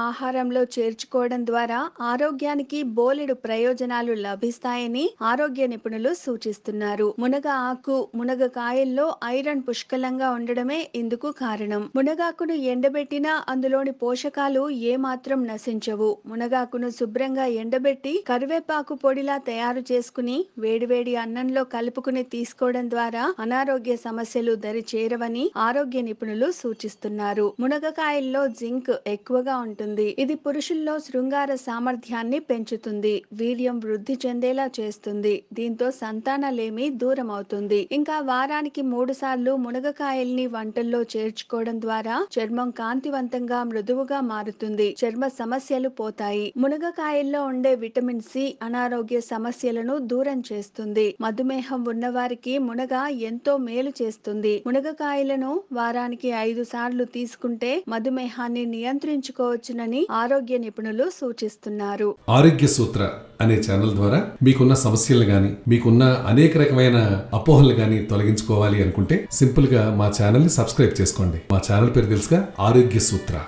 ఆహారంలో చేర్చుకోవడం ద్వారా ఆరోగ్యానికి బోలెడు ప్రయోజనాలు లభిస్తాయని ఆరోగ్య నిపుణులు సూచిస్తున్నారు మునగ ఆకు మునగ కాయల్లో ఐరన్ పుష్కలంగా ఉండడమే ఇందుకు కారణం మునగాకును ఎండబెట్టినా అందులోని పోషకాలు ఏమాత్రం నశించవు మునగాకును శుభ్రంగా ఎండబెట్టి కరివేపాకు పొడిలా తయారు చేసుకుని వేడివేడి అన్నంలో కలుపుకుని తీసుకోవడం ద్వారా అనారోగ్య సమస్యలు దరి చేరవని ఆరోగ్య నిపుణులు సూచిస్తున్నారు మునగకాయల్లో జింక్ ఎక్కువగా ఉంటుంది ఇది పురుషుల్లో శృంగార సామర్థ్యాన్ని పెంచుతుంది వీర్యం వృద్ధి చెందేలా చేస్తుంది దీంతో సంతానలేమి దూరం అవుతుంది ఇంకా వారానికి మూడు సార్లు మునగకాయల్ని వంటల్లో చేర్చుకోవడం ద్వారా చర్మం కాంతివంతంగా మృదువుగా మారుతుంది చర్మ సమస్యలు పోతాయి మునగకాయల్లో ఉండే విటమిన్ సి అనారోగ్య సమస్యలను దూరం చేస్తుంది మధుమేహం ఉన్నవారికి మునగ ఎంతో మేలు చేస్తుంది మునగకాయలను వారానికి ఐదు సార్లు తీసుకుంటే మధుమేహాన్ని నియంత్రించుకోవచ్చునని ఆరోగ్య నిపుణులు సూచిస్తున్నారు ఆరోగ్య సూత్ర అనే ఛానల్ ద్వారా మీకున్న సమస్యలు గాని మీకున్న అనేక రకమైన అపోహలు గాని తొలగించుకోవాలి అనుకుంటే సింపుల్ గా మా ఛానల్ ని సబ్స్క్రైబ్ చేసుకోండి మా ఛానల్ పేరు తెలుసుగా ఆరోగ్య సూత్ర